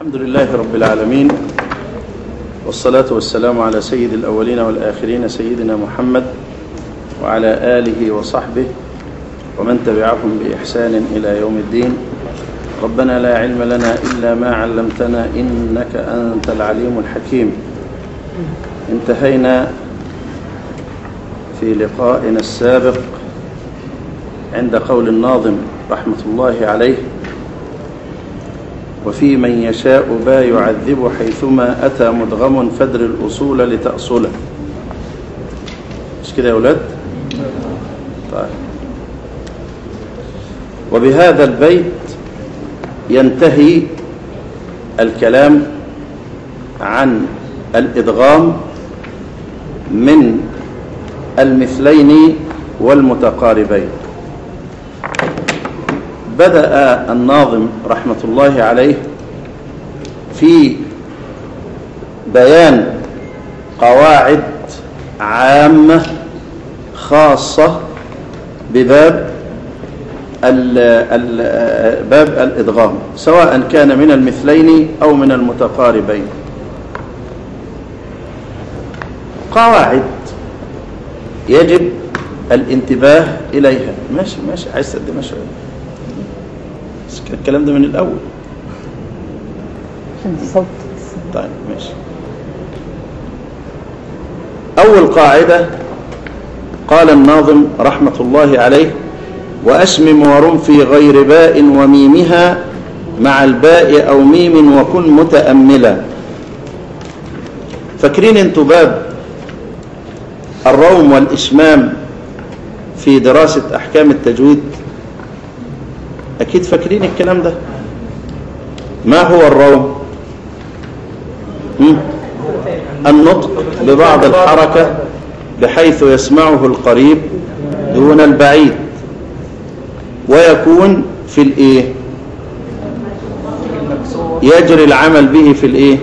الحمد لله رب العالمين والصلاة والسلام على سيد الأولين والآخرين سيدنا محمد وعلى آله وصحبه ومن تبعهم بإحسان إلى يوم الدين ربنا لا علم لنا إلا ما علمتنا إنك أنت العليم الحكيم انتهينا في لقائنا السابق عند قول الناظم رحمة الله عليه وفي من يشاء با يعذب حيثما أتى مدغم فدر الأصول لتأصله مش كده يا أولاد طيب وبهذا البيت ينتهي الكلام عن الإدغام من المثلين والمتقاربين بدأ الناظم رحمة الله عليه في بيان قواعد عامة خاصة بباب ال ال باب الإدغام سواء كان من المثلين أو من المتقاربين قواعد يجب الانتباه إليها ماشي ماشي عايز تقدمها شوية الكلام ده من الأول عشان صوت طيب ماشي أول قاعدة قال الناظم رحمة الله عليه وأشمم ورم في غير باء وميمها مع الباء أو ميم وكن متأملا فاكرين انتوا باب الروم والإشمام في دراسة أحكام التجويد أكيد فاكرين الكلام ده ما هو الروم هم؟ النطق ببعض الحركة بحيث يسمعه القريب دون البعيد ويكون في الايه يجري العمل به في الايه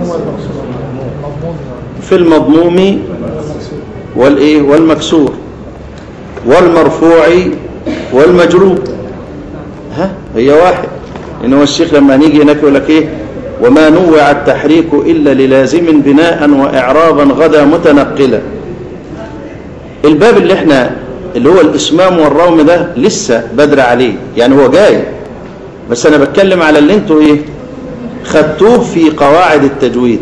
في المضموم والايه والمكسور والمرفوع والمجروب ها هي واحد ان هو الشيخ لما نيجي هناك يقول لك ايه وما نوع التحريك الا للازم بناء واعرابا غدا متنقلا الباب اللي احنا اللي هو الاسمام والروم ده لسه بدري عليه يعني هو جاي بس انا بتكلم على اللي انتوا ايه خدتوه في قواعد التجويد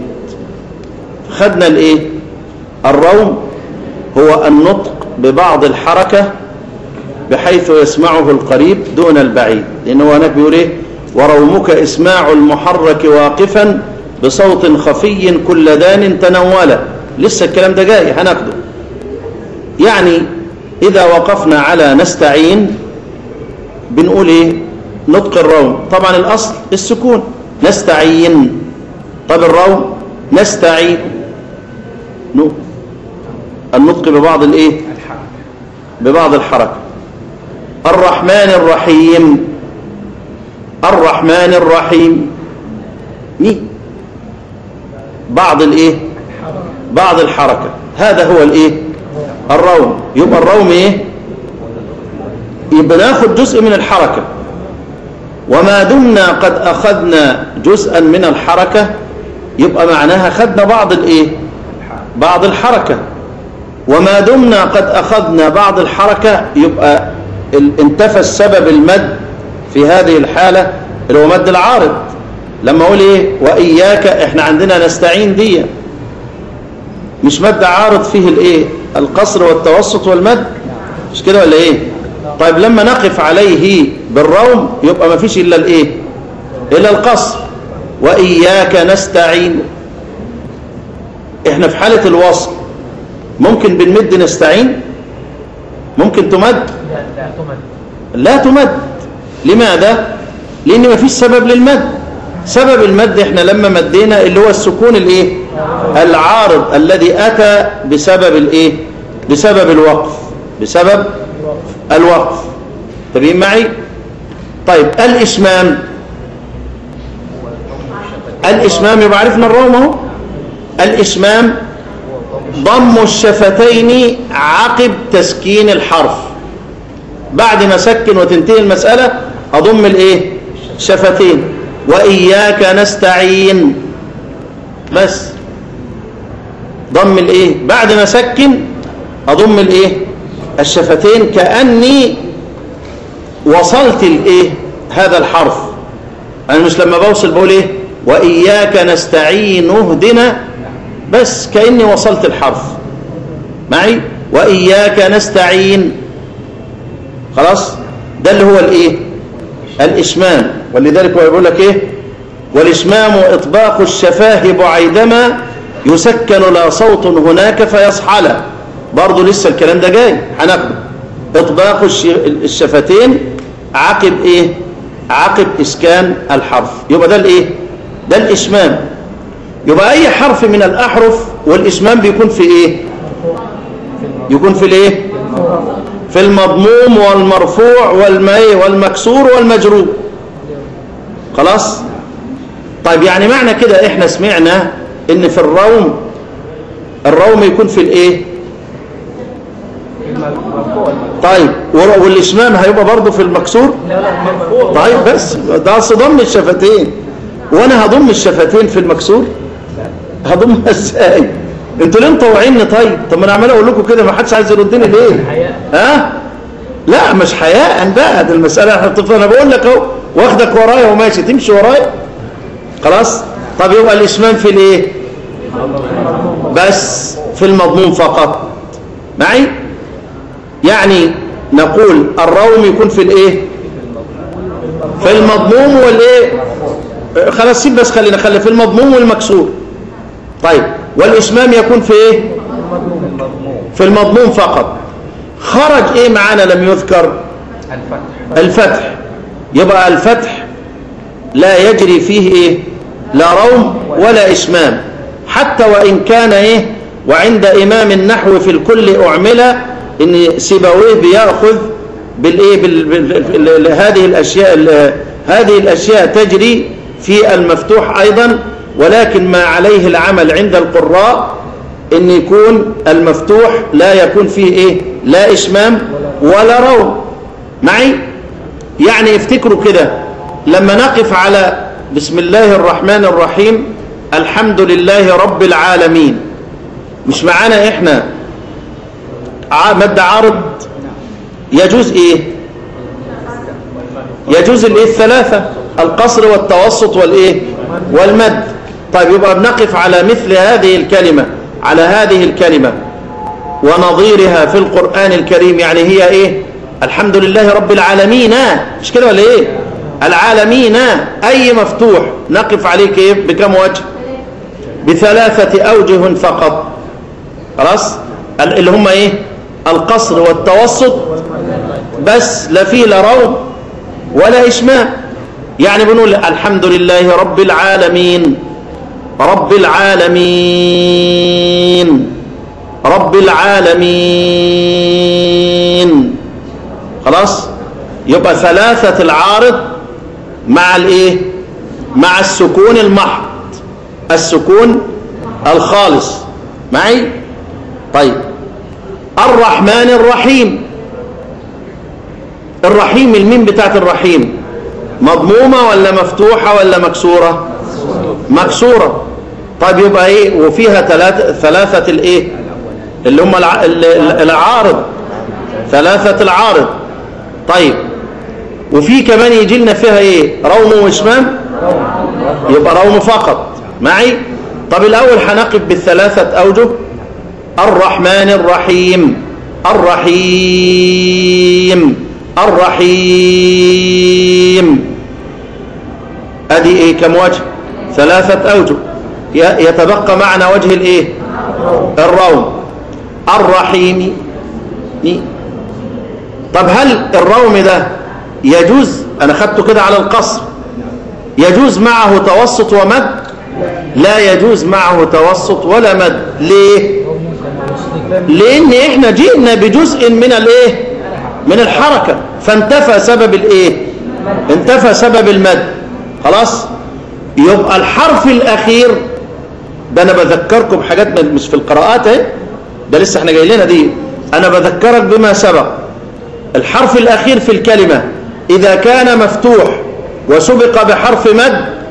خدنا الايه الروم هو النطق ببعض الحركة بحيث يسمعه القريب دون البعيد لأنه هناك بيقول ايه ورومك اسماع المحرك واقفا بصوت خفي كل دان تنولا لسه الكلام ده جاي هناخده يعني إذا وقفنا على نستعين بنقول ايه نطق الروم طبعا الأصل السكون نستعين طب الروم نستعين نو النطق ببعض الايه ببعض الحركة الرحمن الرحيم الرحمن الرحيم مين بعض الايه بعض الحركة هذا هو الايه الروم يبقى الروم ايه يبقى ناخد جزء من الحركة وما دمنا قد أخذنا جزءا من الحركة يبقى معناها خدنا بعض الايه بعض الحركة وما دمنا قد أخذنا بعض الحركة يبقى انتفى السبب المد في هذه الحالة اللي هو مد العارض لما أقول إيه وإياك إحنا عندنا نستعين دي مش مد عارض فيه الإيه القصر والتوسط والمد مش كده ولا إيه طيب لما نقف عليه بالروم يبقى ما فيش إلا الإيه إلا القصر وإياك نستعين إحنا في حالة الوصل ممكن بالمد نستعين ممكن تمد لا تمد لا تمد لماذا لان ما فيش سبب للمد سبب المد احنا لما مدينا اللي هو السكون الايه العارض الذي اتى بسبب الايه بسبب الوقف بسبب الوقف تبين معي طيب الاشمام الاشمام يبقى عرفنا الروم اهو الاشمام ضم الشفتين عقب تسكين الحرف بعد ما سكن وتنتهي المسألة أضم الايه شفتين وإياك نستعين بس ضم الايه بعد ما سكن اضم الايه الشفتين كأني وصلت الايه هذا الحرف انا مش لما بوصل بقول ايه وإياك نستعين اهدنا بس كأني وصلت الحرف معي وإياك نستعين خلاص ده اللي هو الايه الإشمام ولذلك هو يقول لك ايه والإشمام إطباق الشفاه بعيدما يسكن لا صوت هناك فيصحل برضه لسه الكلام ده جاي هناخده إطباق الشفتين عقب ايه عقب إسكان الحرف يبقى ده الايه ده الإشمام يبقى أي حرف من الأحرف والإشمام بيكون في ايه يكون في الايه في المضموم والمرفوع والمي والمكسور والمجرور خلاص طيب يعني معنى كده احنا سمعنا ان في الروم الروم يكون في الايه طيب والاشمام هيبقى برضه في المكسور طيب بس ده اصل ضم الشفتين وانا هضم الشفتين في المكسور هضمها ازاي انتوا ليه مطوعيني طيب طب ما انا عمال اقول لكم كده ما حدش عايز يردني ليه ها لا مش حياء بقى دي المساله انا بقول لك اهو واخدك ورايا وماشي تمشي ورايا خلاص طب يبقى الاشمام في الايه بس في المضمون فقط معي يعني نقول الروم يكون في الايه في المضموم والايه خلاص سيب بس خلينا خلي في المضموم والمكسور طيب والإشمام يكون في ايه في المضموم فقط خرج ايه معانا لم يذكر الفتح الفتح يبقى الفتح لا يجري فيه ايه لا روم ولا إشمام حتى وإن كان ايه وعند إمام النحو في الكل أعمل إن سيبويه بيأخذ بالإيه بال... بال... بال... هذه الأشياء ال... هذه الأشياء تجري في المفتوح أيضا ولكن ما عليه العمل عند القراء ان يكون المفتوح لا يكون فيه ايه لا اشمام ولا روم معي يعني افتكروا كده لما نقف على بسم الله الرحمن الرحيم الحمد لله رب العالمين مش معانا احنا مد عارض يجوز ايه يجوز الايه الثلاثة القصر والتوسط والايه والمد طيب يبقى بنقف على مثل هذه الكلمة على هذه الكلمة ونظيرها في القرآن الكريم يعني هي ايه الحمد لله رب العالمين مش كده ولا ايه العالمين اي مفتوح نقف عليك ايه بكم وجه بثلاثة اوجه فقط خلاص اللي هم ايه القصر والتوسط بس لا فيه لا روم ولا اشمام يعني بنقول الحمد لله رب العالمين رب العالمين رب العالمين خلاص يبقى ثلاثة العارض مع الايه مع السكون المحض السكون الخالص معي طيب الرحمن الرحيم الرحيم الميم بتاعت الرحيم مضمومة ولا مفتوحة ولا مكسورة مكسورة طيب يبقى ايه وفيها ثلاثة ثلاثة الايه اللي هم الع... العارض ثلاثة العارض طيب وفي كمان يجي لنا فيها ايه روم واشمام يبقى روم فقط معي طب الاول هنقف بالثلاثة اوجه الرحمن الرحيم الرحيم الرحيم ادي ايه كم وجه ثلاثة اوجه يتبقى معنا وجه الايه الروم الرحيم طب هل الروم ده يجوز انا خدته كده على القصر يجوز معه توسط ومد لا يجوز معه توسط ولا مد ليه لان احنا جئنا بجزء من الايه من الحركة فانتفى سبب الايه انتفى سبب المد خلاص يبقى الحرف الاخير ده انا بذكركم بحاجات مش في القراءات اهي ده لسه احنا جاي لنا دي انا بذكرك بما سبق الحرف الاخير في الكلمة اذا كان مفتوح وسبق بحرف مد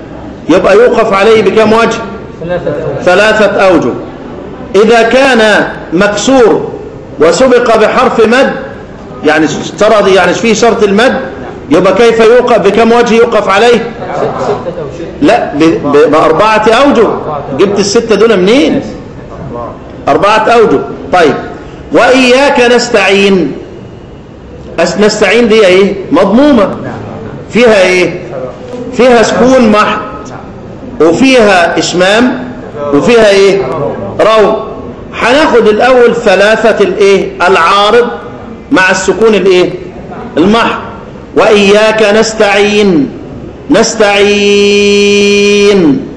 يبقى يوقف عليه بكم وجه ثلاثة أوجه إذا كان مكسور وسبق بحرف مد يعني اشترط يعني فيه شرط المد يبقى كيف يوقف بكم وجه يوقف عليه لا بأربعة أوجه جبت الستة دول منين أربعة أوجه طيب وإياك نستعين نستعين دي ايه مضمومة فيها ايه فيها سكون محض وفيها اشمام وفيها ايه رو هناخد الاول ثلاثة الايه العارض مع السكون الايه المحض واياك نستعين نستعين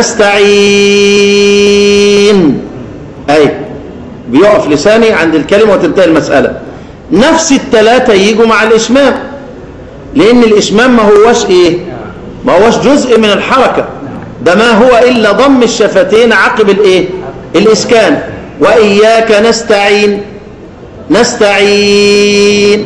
نستعين اي بيقف لساني عند الكلمة وتنتهي المسألة نفس الثلاثة يجوا مع الإشمام لأن الإشمام ما هوش إيه ما هوش جزء من الحركة ده ما هو إلا ضم الشفتين عقب الإيه الإسكان وإياك نستعين نستعين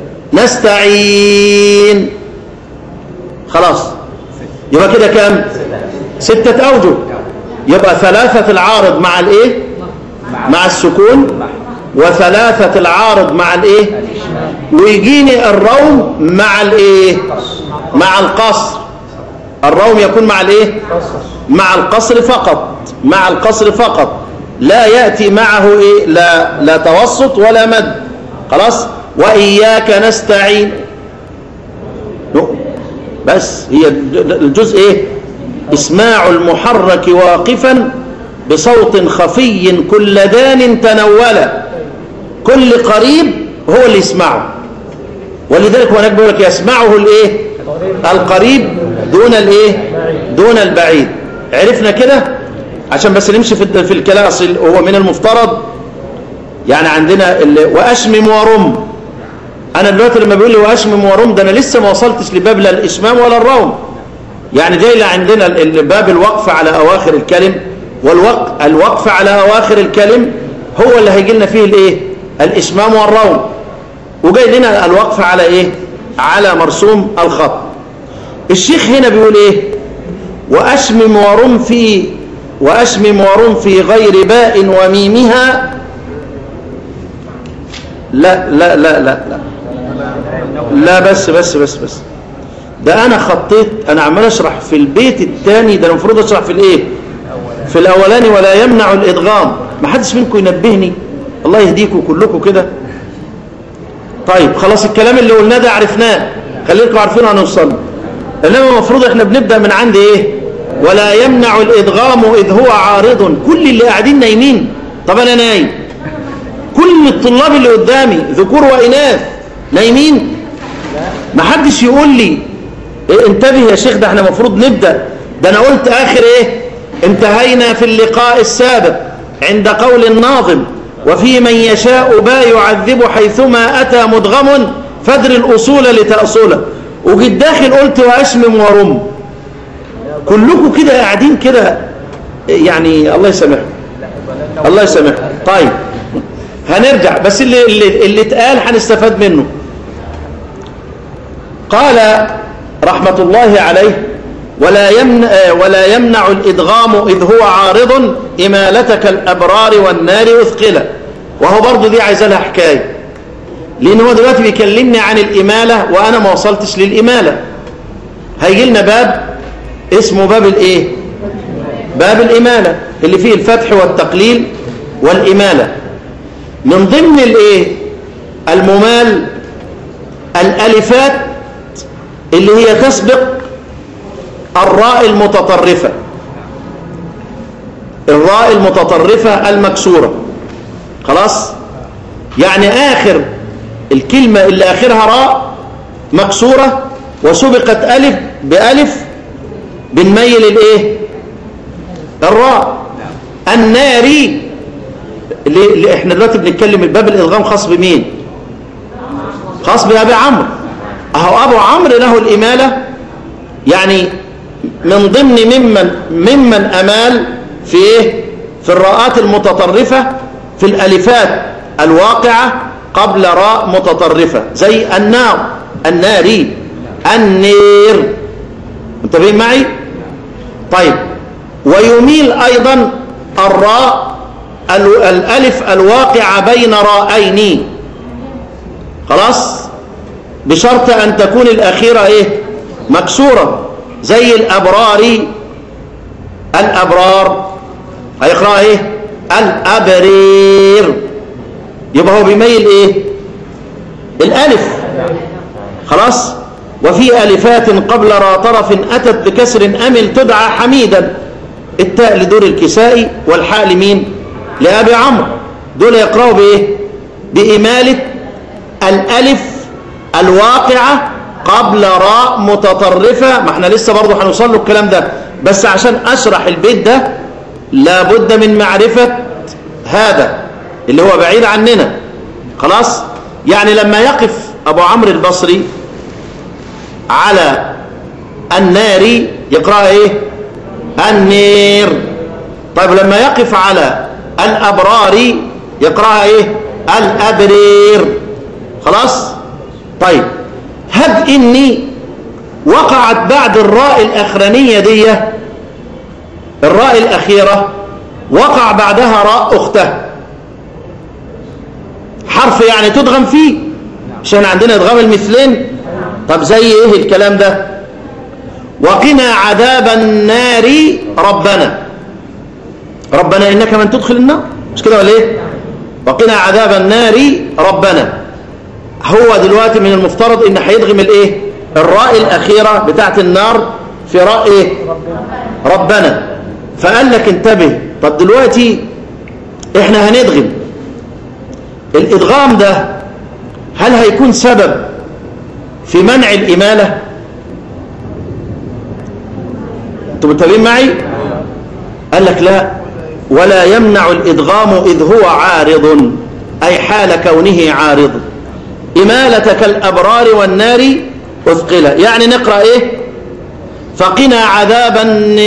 نستعين خلاص يبقى كده كام ستة أوجه يبقى ثلاثة العارض مع الإيه مع السكون وثلاثة العارض مع الايه ويجيني الروم مع الايه مع القصر الروم يكون مع الايه مع القصر فقط مع القصر فقط لا يأتي معه ايه لا, لا توسط ولا مد خلاص وإياك نستعين بس هي الجزء ايه اسماع المحرك واقفا بصوت خفي كل دان تنولا كل قريب هو اللي يسمعه ولذلك هناك بيقول لك يسمعه الايه القريب دون الايه دون البعيد عرفنا كده عشان بس نمشي في في الكلام هو من المفترض يعني عندنا واشمم ورم انا دلوقتي لما بيقول لي واشمم ورم ده انا لسه ما وصلتش لباب لا الاشمام ولا الروم يعني جاي عندنا باب الوقف على اواخر الكلم والوقف الوقف على اواخر الكلم هو اللي هيجي لنا فيه الايه الإشمام والروم وجاي لنا الوقف على إيه على مرسوم الخط الشيخ هنا بيقول إيه وأشمم ورم في وأشمم ورم في غير باء وميمها لا لا لا لا لا لا بس بس بس بس ده أنا خطيت أنا عمال أشرح في البيت الثاني ده المفروض أشرح في الإيه في الأولاني ولا يمنع الإدغام ما حدش منكم ينبهني الله يهديكم كلكم كده طيب خلاص الكلام اللي قلناه ده عرفناه خليكم عارفين هنوصل انما المفروض احنا بنبدا من عند ايه ولا يمنع الادغام اذ هو عارض كل اللي قاعدين نايمين طب انا نايم كل الطلاب اللي قدامي ذكور واناث نايمين ما حدش يقول لي إيه انتبه يا شيخ ده احنا المفروض نبدا ده انا قلت اخر ايه انتهينا في اللقاء السابق عند قول الناظم وفي من يشاء با يعذب حيثما أتى مدغم فدر الأصول لتأصوله وجيت داخل قلت وأشمم ورم كلكم كده قاعدين كده يعني الله يسامحكم الله يسامحكم طيب هنرجع بس اللي اللي, اللي اتقال هنستفاد منه قال رحمة الله عليه ولا يمنع, ولا يمنع الإدغام إذ هو عارض إمالتك الأبرار والنار أثقلة وهو برضو دي عايزة لها حكاية لأن هو دلوقتي بيكلمني عن الإمالة وأنا ما وصلتش للإمالة هيجي لنا باب اسمه باب الإيه باب الإمالة اللي فيه الفتح والتقليل والإمالة من ضمن الإيه الممال الألفات اللي هي تسبق الراء المتطرفة الراء المتطرفة المكسورة خلاص يعني آخر الكلمة اللي آخرها راء مكسورة وسبقت ألف بألف بنميل الإيه الراء الناري اللي احنا دلوقتي بنتكلم الباب الإلغام خاص بمين خاص بأبي عمرو أهو أبو عمرو له الإمالة يعني من ضمن ممن ممن أمال في إيه في الراءات المتطرفة في الألفات الواقعة قبل راء متطرفة زي النار الناري النير انتبهين معي طيب ويميل أيضا الراء الألف الواقع بين رائين خلاص بشرط أن تكون الأخيرة إيه مكسورة زي الأبرار الأبرار هيقرأ إيه الأبرير يبقى هو بيميل إيه الألف خلاص وفي ألفات قبل را طرف أتت بكسر أمل تدعى حميدا التاء لدور الكسائي والحاء لمين لأبي عمرو دول يقرأوا بإيه بإمالة الألف الواقعة قبل راء متطرفة ما احنا لسه برضه هنوصل له الكلام ده بس عشان أشرح البيت ده لابد من معرفة هذا اللي هو بعيد عننا خلاص يعني لما يقف أبو عمرو البصري على النار يقرأ ايه النير طيب لما يقف على الأبرار يقرأ ايه الأبرير خلاص طيب هب إني وقعت بعد الراء الأخرانية دي الراء الأخيرة وقع بعدها راء أختها حرف يعني تدغم فيه عشان عندنا ادغام المثلين طب زي ايه الكلام ده وقنا عذاب النار ربنا ربنا انك من تدخل النار مش كده ولا ايه وقنا عذاب النار ربنا هو دلوقتي من المفترض ان هيدغم الايه الراء الاخيره بتاعت النار في راء ايه ربنا فقال لك انتبه طب دلوقتي احنا هندغم الادغام ده هل هيكون سبب في منع الإمالة انتم متابعين معي قال لك لا ولا يمنع الإدغام إذ هو عارض أي حال كونه عارض إمالة كالأبرار والنار أثقلة يعني نقرأ إيه فقنا عذاب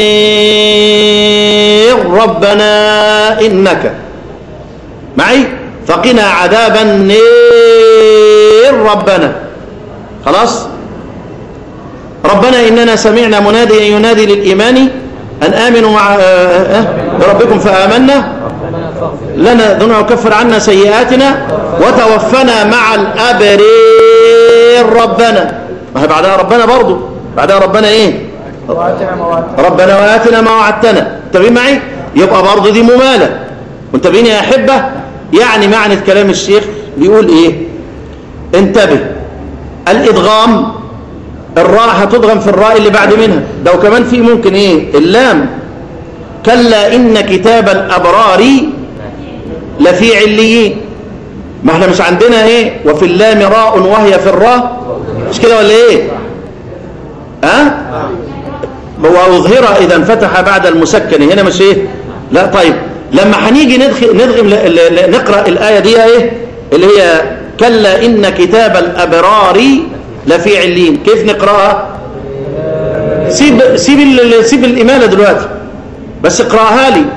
النير ربنا إنك معي فقنا عذاب النير ربنا خلاص ربنا إننا سمعنا مناديا ينادي للإيمان أن آمنوا مع ربكم فآمنا لنا ذنوب وكفر عنا سيئاتنا وتوفنا مع الأبرير ربنا ما هي بعدها ربنا برضو بعدها ربنا إيه ربنا وآتنا ما وعدتنا انتبهين معي يبقى برضو دي ممالة وانتبهين يا أحبة يعني معنى كلام الشيخ بيقول إيه انتبه الإدغام الراء هتدغم في الراء اللي بعد منها ده وكمان في ممكن ايه اللام كلا إن كتاب الأبرار لفي عليين ما احنا مش عندنا ايه وفي اللام راء وهي في الراء مش كده ولا ايه ها أه؟ وأظهر إذا انفتح بعد المسكن هنا مش ايه لا طيب لما هنيجي ندغم نقرأ الآية دي ايه اللي هي كلا إن كتاب الأبرار لفي علين كيف نقرأها سيب, سيب, سيب الإمالة دلوقتي بس اقرأها لي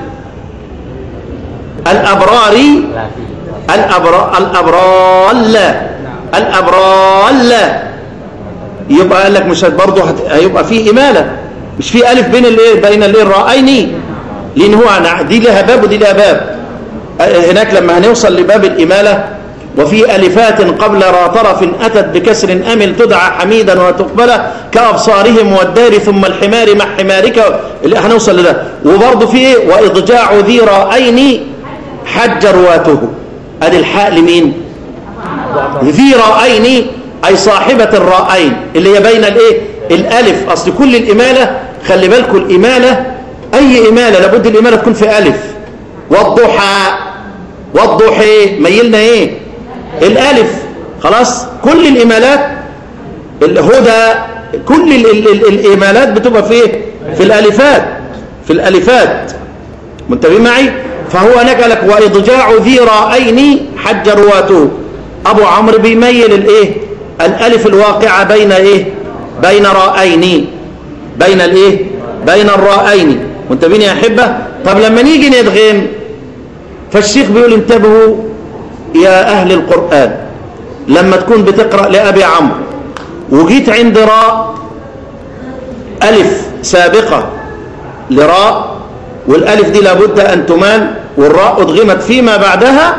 الأبرار الأبرار الأبرار لا الأبرار لا يبقى قال لك مش برضه هيبقى في إمالة مش في ألف بين الايه بين الايه الرأيين لأن هو دي لها باب ودي لها باب هناك لما هنوصل لباب الإمالة وفي ألفات قبل را طرف أتت بكسر أمل تدعى حميدا وتقبل كأبصارهم والدار ثم الحمار مع حمارك اللي هنوصل لده وبرضه في إيه وإضجاع ذي رأين حج رواته أدي الحاء لمين ذي رأين أي صاحبة الرأين اللي هي بين الإيه الألف أصل كل الإمالة خلي بالكم الإمالة أي إمالة لابد الإمالة تكون في ألف والضحى والضحى ميلنا إيه الالف خلاص كل الامالات الهدى كل ال ال ال الامالات بتبقى في في الالفات في الالفات منتبهين معي فهو نقلك واضجاع ذي رأين حج رواته ابو عمرو بيميل الايه الالف الواقعه بين ايه بين رأين بين الايه بين الرأين منتبهين يا احبه طب لما نيجي ندغم فالشيخ بيقول انتبهوا يا أهل القرآن لما تكون بتقرأ لأبي عمرو وجيت عند راء ألف سابقة لراء والالف دي لابد ان تمال والراء ادغمت فيما بعدها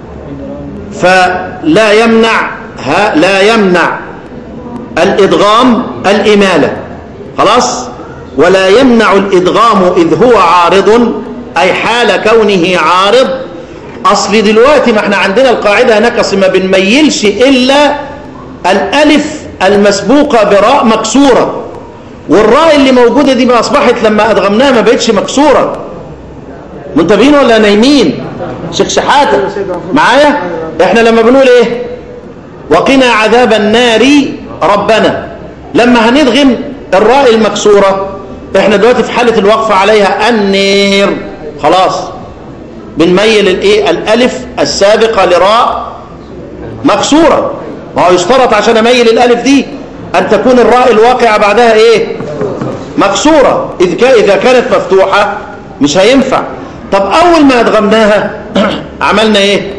فلا يمنع لا يمنع الادغام الاماله خلاص ولا يمنع الادغام اذ هو عارض اي حال كونه عارض اصل دلوقتي ما احنا عندنا القاعده هناك اصل ما بنميلش الا الالف المسبوقه براء مكسوره والراء اللي موجوده دي ما اصبحت لما ادغمناها ما بقتش مكسوره منتبهين ولا نايمين شيخ شحاته معايا احنا لما بنقول ايه وقنا عذاب النار ربنا لما هندغم الراء المكسوره احنا دلوقتي في حاله الوقف عليها النير خلاص بنميل الايه الالف السابقه لراء مكسوره ما هو يشترط عشان اميل الالف دي ان تكون الراء الواقعه بعدها ايه مكسوره اذ اذا كانت مفتوحه مش هينفع طب اول ما ادغمناها عملنا ايه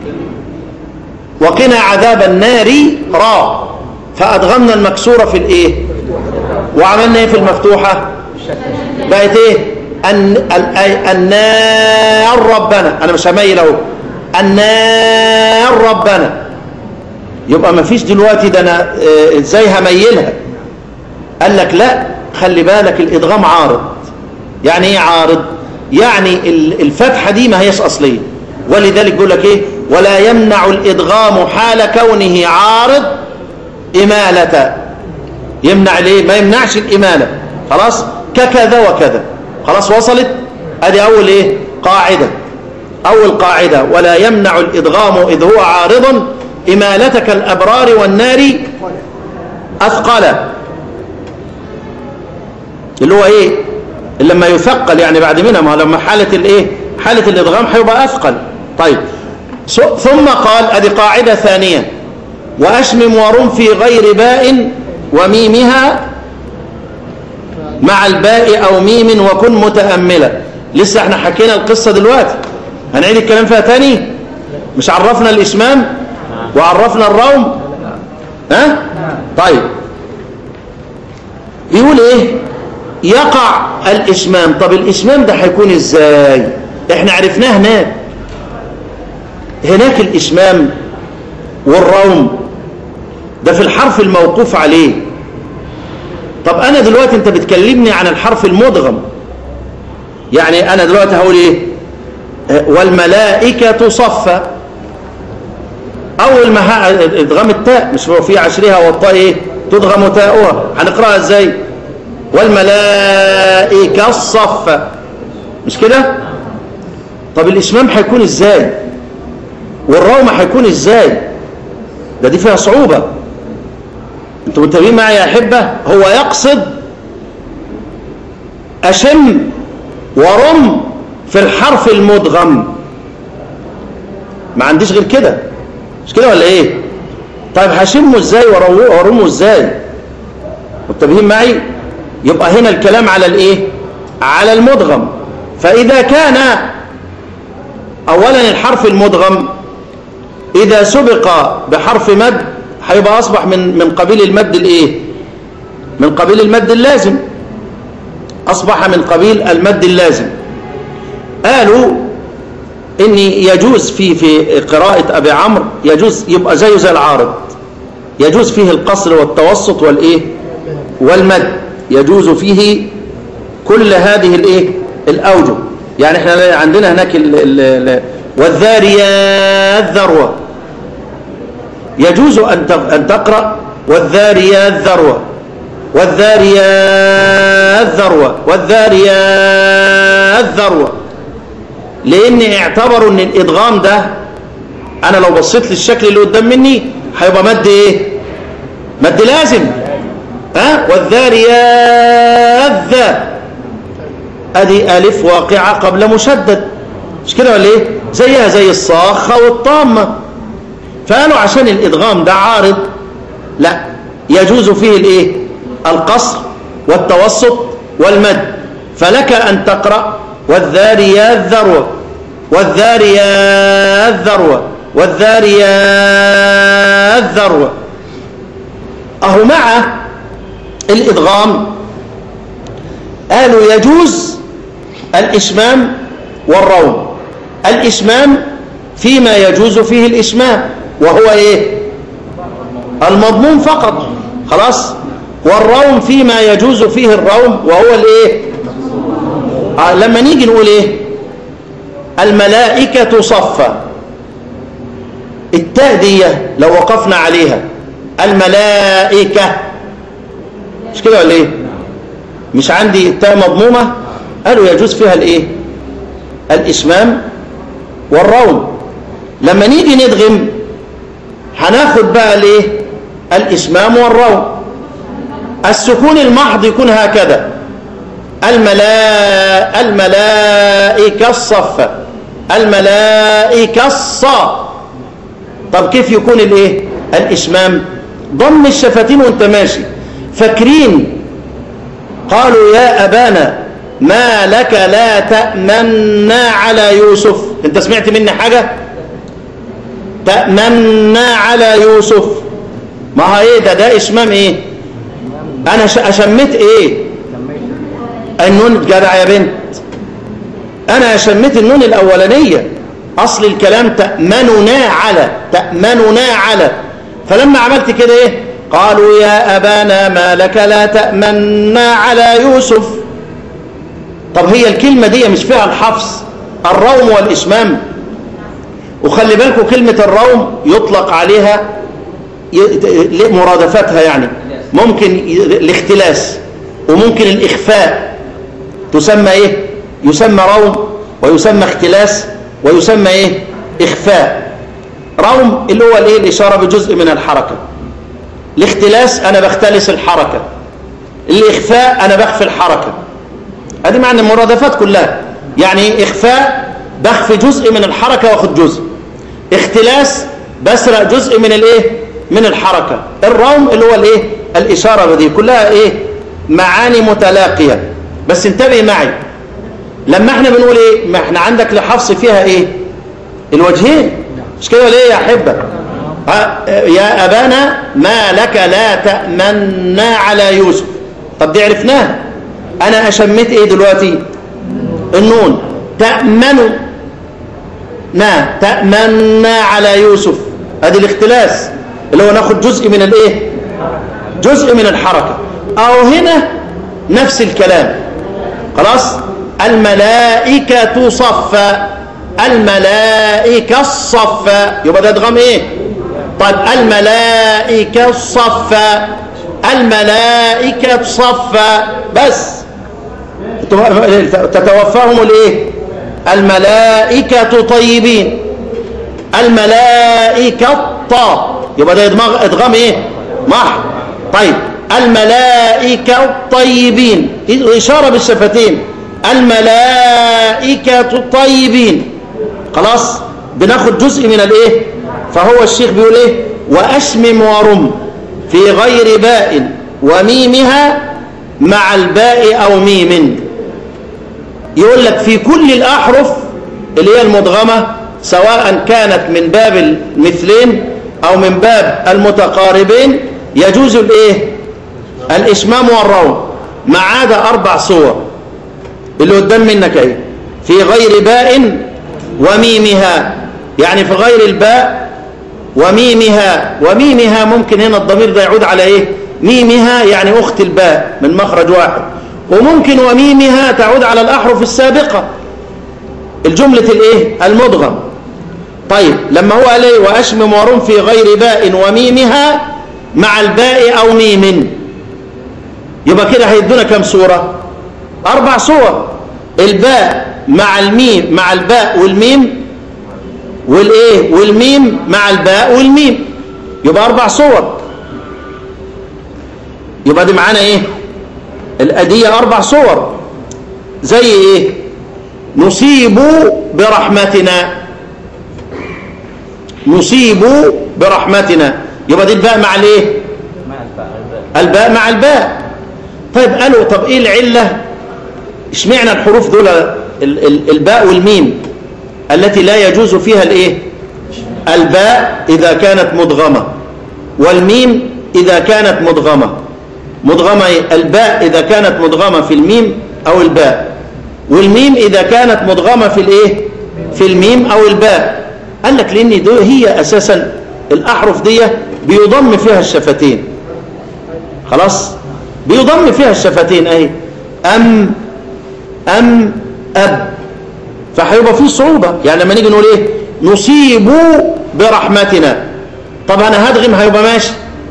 وقنا عذاب النار راء فادغمنا المكسوره في الايه وعملنا ايه في المفتوحه بقت ايه النار ربنا انا مش هميل اهو النار ربنا يبقى ما فيش دلوقتي ده انا ازاي هميلها قال لك لا خلي بالك الادغام عارض يعني ايه عارض يعني الفتحه دي ما هيش اصليه ولذلك بيقول لك ايه ولا يمنع الادغام حال كونه عارض اماله يمنع ليه ما يمنعش الاماله خلاص ككذا وكذا خلاص وصلت ادي اول ايه قاعده اول قاعده ولا يمنع الادغام اذ هو عارض امالتك الابرار والنار اثقل اللي هو ايه لما يثقل يعني بعد منها ما لما حاله الايه حاله الادغام هيبقى اثقل طيب ثم قال ادي قاعده ثانيه واشمم ورم في غير باء وميمها مع الباء او ميم وكن متاملا لسه احنا حكينا القصه دلوقتي هنعيد الكلام فيها تاني مش عرفنا الاشمام وعرفنا الروم ها طيب بيقول ايه يقع الاشمام طب الاشمام ده هيكون ازاي احنا عرفناه هناك هناك الاشمام والروم ده في الحرف الموقوف عليه طب انا دلوقتي انت بتكلمني عن الحرف المدغم يعني انا دلوقتي هقول ايه والملائكه صفا اول ما ادغام التاء مش هو في عشرها والطاء ايه تدغم تاؤها هنقراها ازاي والملائكه الصفا مش كده طب الاشمام هيكون ازاي والروم هيكون ازاي ده دي فيها صعوبه انتوا متابعين معي يا احبه هو يقصد اشم ورم في الحرف المدغم ما عنديش غير كده مش كده ولا ايه طيب هشمه ازاي وارمه ازاي متابعين معي يبقى هنا الكلام على الايه على المدغم فاذا كان اولا الحرف المدغم اذا سبق بحرف مد هيبقى اصبح من من قبيل المد الايه من قبيل المد اللازم اصبح من قبيل المد اللازم قالوا ان يجوز في في قراءه ابي عمرو يجوز يبقى زيه زي العارض يجوز فيه القصر والتوسط والايه والمد يجوز فيه كل هذه الايه الاوجه يعني احنا عندنا هناك ال ال والذاريات ذروه يجوز ان ان تقرا والذاريات ذروه والذاريات ذروه والذاريات ذروه لان اعتبروا ان الادغام ده انا لو بصيت للشكل اللي قدام مني هيبقى مد ايه مد لازم ها والذاريات ذا ادي الف واقعه قبل مشدد مش كده ولا ايه زيها زي الصاخه والطامه فقالوا عشان الادغام ده عارض لا يجوز فيه الايه القصر والتوسط والمد فلك ان تقرا والذاريات ذروه والذاريات ذروه والذاريات ذروه اهو مع الادغام قالوا يجوز الإشمام والروم الإشمام فيما يجوز فيه الإشمام وهو إيه المضمون فقط خلاص والروم فيما يجوز فيه الروم وهو الإيه آه لما نيجي نقول إيه الملائكة صفا التاء دي لو وقفنا عليها الملائكة مش كده ولا ايه مش عندي التاء مضمومة قالوا يجوز فيها الايه الاسمام والروم لما نيجي ندغم هناخد بقى الايه الاسمام والروم السكون المحض يكون هكذا الملا الملائكة الصفة الملائكة الصا طب كيف يكون الايه الاسمام ضم الشفتين وانت ماشي فاكرين قالوا يا ابانا ما لك لا تأمنا على يوسف انت سمعت مني حاجة تأمنا على يوسف ما هو ايه ده ده اسمام ايه انا اشمت ايه النون جدع يا بنت انا اشمت النون الاولانيه اصل الكلام تامننا على تامننا على فلما عملت كده ايه قالوا يا ابانا ما لك لا تامنا على يوسف طب هي الكلمه دي مش فيها الحفظ الروم والاشمام وخلي بالكم كلمه الروم يطلق عليها مرادفتها يعني ممكن الاختلاس وممكن الاخفاء تسمى ايه يسمى روم ويسمى اختلاس ويسمى ايه اخفاء روم اللي هو الايه الاشاره بجزء من الحركه الاختلاس انا بختلس الحركه الاخفاء انا بخفي الحركه ادي معنى المرادفات كلها يعني اخفاء بخفي جزء من الحركه واخد جزء اختلاس بسرق جزء من الايه من الحركه الروم اللي هو الايه الاشاره دي كلها ايه معاني متلاقيه بس انتبه معي لما احنا بنقول ايه ما احنا عندك لحفص فيها ايه الوجهين مش كده ولا ايه يا احبه يا ابانا ما لك لا تامنا على يوسف طب دي عرفناها انا اشميت ايه دلوقتي النون تامنوا نا تامنا على يوسف ادي الاختلاس اللي هو ناخد جزء من الايه جزء من الحركه او هنا نفس الكلام خلاص الملائكة صفا الملائكة الصفا يبقى ده ادغام ايه طيب الملائكة صفا الملائكة صفا بس تتوفاهم الايه الملائكة طيبين الملائكة الطا يبقى ده ادغام ايه محض طيب الملائكة الطيبين إشارة بالشفتين الملائكة الطيبين خلاص بناخد جزء من الايه فهو الشيخ بيقول ايه واشمم ورم في غير باء وميمها مع الباء او ميم يقول لك في كل الاحرف اللي هي المدغمه سواء كانت من باب المثلين او من باب المتقاربين يجوز الايه الاشمام والروم ما عدا اربع صور اللي قدام منك اهي في غير باء وميمها يعني في غير الباء وميمها وميمها ممكن هنا الضمير ده يعود على ايه ميمها يعني اخت الباء من مخرج واحد وممكن وميمها تعود على الاحرف السابقه الجمله الايه المدغم طيب لما هو قال ايه واشمم ورم في غير باء وميمها مع الباء او ميم يبقى كده هيدونا كم صوره اربع صور الباء مع الميم مع الباء والميم والايه والميم مع الباء والميم يبقى اربع صور يبقى دي معانا ايه الاديه اربع صور زي ايه نصيب برحمتنا نصيب برحمتنا يبقى دي الباء مع الايه الباء مع الباء طيب قالوا طب ايه العله اشمعنى الحروف دول الباء والميم التي لا يجوز فيها الايه الباء اذا كانت مدغمه والميم اذا كانت مدغمه مدغمه الباء اذا كانت مدغمه في الميم أو الباء والميم إذا كانت مدغمة في الإيه في الميم أو الباء قال لك لأن دو هي أساسا الأحرف دي بيضم فيها الشفتين خلاص بيضم فيها الشفتين أهي أم أم أب فهيبقى فيه صعوبة يعني لما نيجي نقول إيه نصيب برحمتنا طب أنا هدغم هيبقى ماشي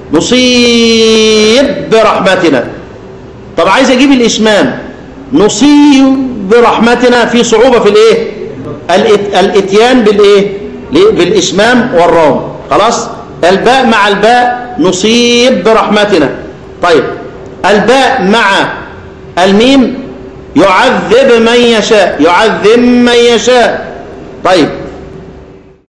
نصيب برحمتنا طب عايز أجيب الإشمام نصيب برحمتنا في صعوبة في الإيه الإت... الإتيان بالإيه بالإشمام والروم خلاص الباء مع الباء نصيب برحمتنا طيب الباء مع الميم يعذب من يشاء يعذب من يشاء طيب